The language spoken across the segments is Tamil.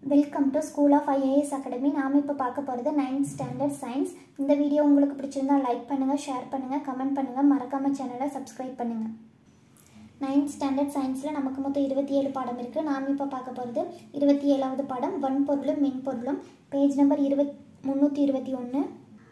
welcome to school of IAS academy நாம் இப்போ பார்க்க போகிறது நைன்த் ஸ்டாண்டர்ட் சயின்ஸ் இந்த வீடியோ உங்களுக்கு பிடிச்சிருந்தா லைக் பண்ணுங்கள் ஷேர் பண்ணுங்கள் கமெண்ட் பண்ணுங்கள் மறக்காமல் சேனலை சப்ஸ்கிரைப் பண்ணுங்கள் நைன்த் ஸ்டாண்டர்ட் சயின்ஸில் நமக்கு மொத்தம் இருபத்தி ஏழு பாடம் இருக்குது நாம் இப்போ பார்க்க போகிறது இருபத்தி ஏழாவது பாடம் வன்பொருளும் மென்பொருளும் பேஜ் நம்பர் இருபத் முந்நூற்றி இருபத்தி ஒன்று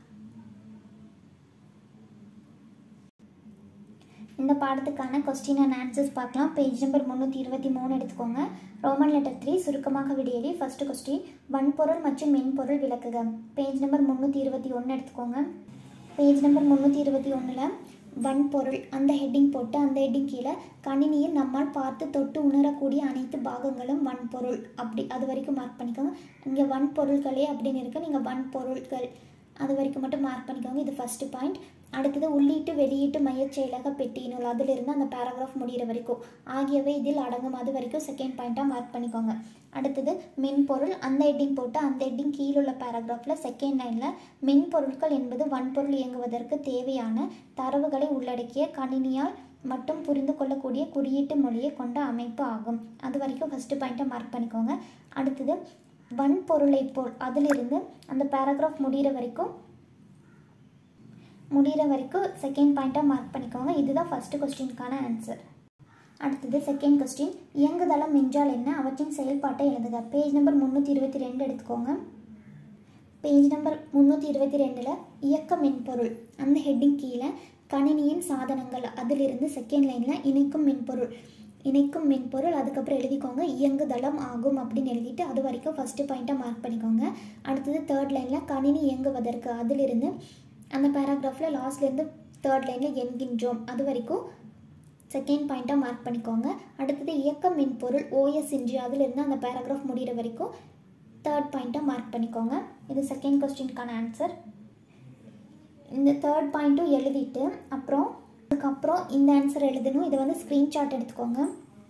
இந்த பாடத்துக்கான கொஸ்டின் அண்ட் ஆன்சர்ஸ் பார்க்கலாம் பேஜ் நம்பர் முந்நூற்றி இருபத்தி மூணு எடுத்துக்கோங்க ரோமன் லெட்டர் த்ரீ சுருக்கமாக விடியலி ஃபர்ஸ்ட் கொஸ்டின் வன்பொருள் மற்றும் மென்பொருள் விளக்குக பேஜ் நம்பர் முந்நூற்றி இருபத்தி ஒன்று எடுத்துக்கோங்க பேஜ் நம்பர் முந்நூற்றி இருபத்தி ஒன்றில் வன்பொருள் அந்த ஹெட்டிங் போட்டு அந்த ஹெட்டிங் கீழே கணினியில் நம்மால் பார்த்து தொட்டு உணரக்கூடிய அனைத்து பாகங்களும் வன்பொருள் அப்படி அது வரைக்கும் மார்க் பண்ணிக்கோங்க இங்கே வன்பொருள்களே அப்படின்னு இருக்கு நீங்கள் வன்பொருள்கள் அது வரைக்கும் மட்டும் மார்க் பண்ணிக்கோங்க இது ஃபஸ்ட்டு பாயிண்ட் அடுத்தது உள்ளீட்டு வெளியீட்டு மையச் செயலக பெட்டி நூல் அதிலிருந்து அந்த பேராகிராஃப் முடிகிற வரைக்கும் ஆகியவை இதில் அடங்கும் அது வரைக்கும் செகண்ட் பாயிண்ட்டாக மார்க் பண்ணிக்கோங்க அடுத்தது மென்பொருள் அந்த ஹெட்டிங் போட்டு அந்த ஹெட்டிங் கீழுள்ள பேராகிராஃபில் செகண்ட் லைனில் மென்பொருட்கள் என்பது வன்பொருள் இயங்குவதற்கு தேவையான தரவுகளை உள்ளடக்கிய கணினியால் மட்டும் புரிந்து கொள்ளக்கூடிய குறியீட்டு மொழியை கொண்ட அமைப்பு ஆகும் அது வரைக்கும் ஃபஸ்ட்டு பாயிண்ட்டை மார்க் பண்ணிக்கோங்க அடுத்தது வன்பொருளை போல் அதிலிருந்து அந்த பேராகிராஃப் முடிகிற வரைக்கும் முடிகிற வரைக்கும் செகண்ட் பாயிண்ட்டாக மார்க் பண்ணிக்கோங்க இதுதான் ஃபஸ்ட்டு கொஸ்டினுக்கான ஆன்சர் அடுத்தது செகண்ட் கொஸ்டின் இயங்குதளம் என்றால் என்ன அவற்றின் செயல்பாட்டை எழுதுக பேஜ் நம்பர் முந்நூற்றி இருபத்தி ரெண்டு எடுத்துக்கோங்க பேஜ் நம்பர் முந்நூற்றி இருபத்தி ரெண்டில் இயக்க மென்பொருள் அந்த ஹெட்டிங் கீழே கணினியின் சாதனங்கள் அதிலிருந்து செகண்ட் லைனில் இணைக்கும் மென்பொருள் இணைக்கும் மென்பொருள் அதுக்கப்புறம் எழுதிக்கோங்க இயங்குதளம் ஆகும் அப்படின்னு எழுதிட்டு அது வரைக்கும் ஃபஸ்ட்டு பாயிண்ட்டாக மார்க் பண்ணிக்கோங்க அடுத்தது தேர்ட் லைனில் கணினி இயங்குவதற்கு அதிலிருந்து அந்த பேராகிராஃபில் லாஸ்ட்லேருந்து தேர்ட் லைனில் என்கின்றோம் அது வரைக்கும் செகண்ட் பாயிண்ட்டாக மார்க் பண்ணிக்கோங்க அடுத்தது இயக்க மென்பொருள் ஓஎஸ் இன்றி அதிலிருந்து அந்த பேராகிராஃப் முடிகிற வரைக்கும் தேர்ட் பாயிண்ட்டாக மார்க் பண்ணிக்கோங்க இது செகண்ட் கொஸ்டினுக்கான ஆன்சர் இந்த தேர்ட் பாயிண்ட்டும் எழுதிட்டு அப்புறம் அதுக்கப்புறம் இந்த ஆன்சர் எழுதணும் இதை வந்து ஸ்க்ரீன்ஷாட் எடுத்துக்கோங்க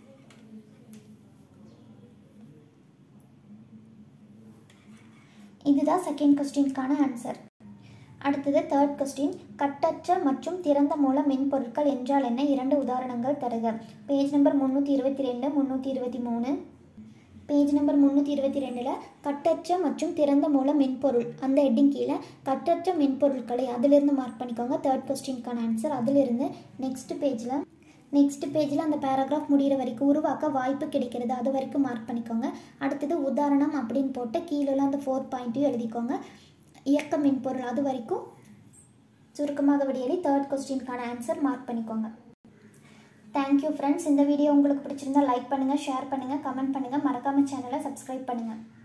இதுதான் செகண்ட் கொஸ்டினுக்கான ஆன்சர் அடுத்தது தேர்ட் கொஸ்டின் கட்டற்ற மற்றும் திறந்த மூல மென்பொருட்கள் என்றால் என்ன இரண்டு உதாரணங்கள் தருக பேஜ் நம்பர் முந்நூற்றி இருபத்தி ரெண்டு முந்நூற்றி இருபத்தி மூணு பேஜ் நம்பர் முந்நூற்றி இருபத்தி ரெண்டில் கட்டற்ற மற்றும் திறந்த மூல மென்பொருள் அந்த ஹெட்டிங் கீழே கட்டற்ற மென்பொருட்களை அதிலிருந்து மார்க் பண்ணிக்கோங்க தேர்ட் கொஸ்டினுக்கான ஆன்சர் அதிலிருந்து நெக்ஸ்ட் பேஜில் நெக்ஸ்ட் பேஜில் அந்த பேராகிராஃப் முடிகிற வரைக்கும் உருவாக்க வாய்ப்பு கிடைக்கிறது அது வரைக்கும் மார்க் பண்ணிக்கோங்க அடுத்தது உதாரணம் அப்படின்னு போட்டு கீழே அந்த ஃபோர் பாயிண்ட்டையும் எழுதிக்கோங்க இயக்க மென்பொருள் அது வரைக்கும் சுருக்கமாக விடியலி தேர்ட் கொஸ்டினுக்கான ஆன்சர் மார்க் பண்ணிக்கோங்க தேங்க்யூ ஃப்ரெண்ட்ஸ் இந்த வீடியோ உங்களுக்கு பிடிச்சிருந்தா லைக் பண்ணுங்கள் ஷேர் பண்ணுங்கள் கமெண்ட் பண்ணுங்கள் மறக்காமல் சேனலை சப்ஸ்கிரைப் பண்ணுங்கள்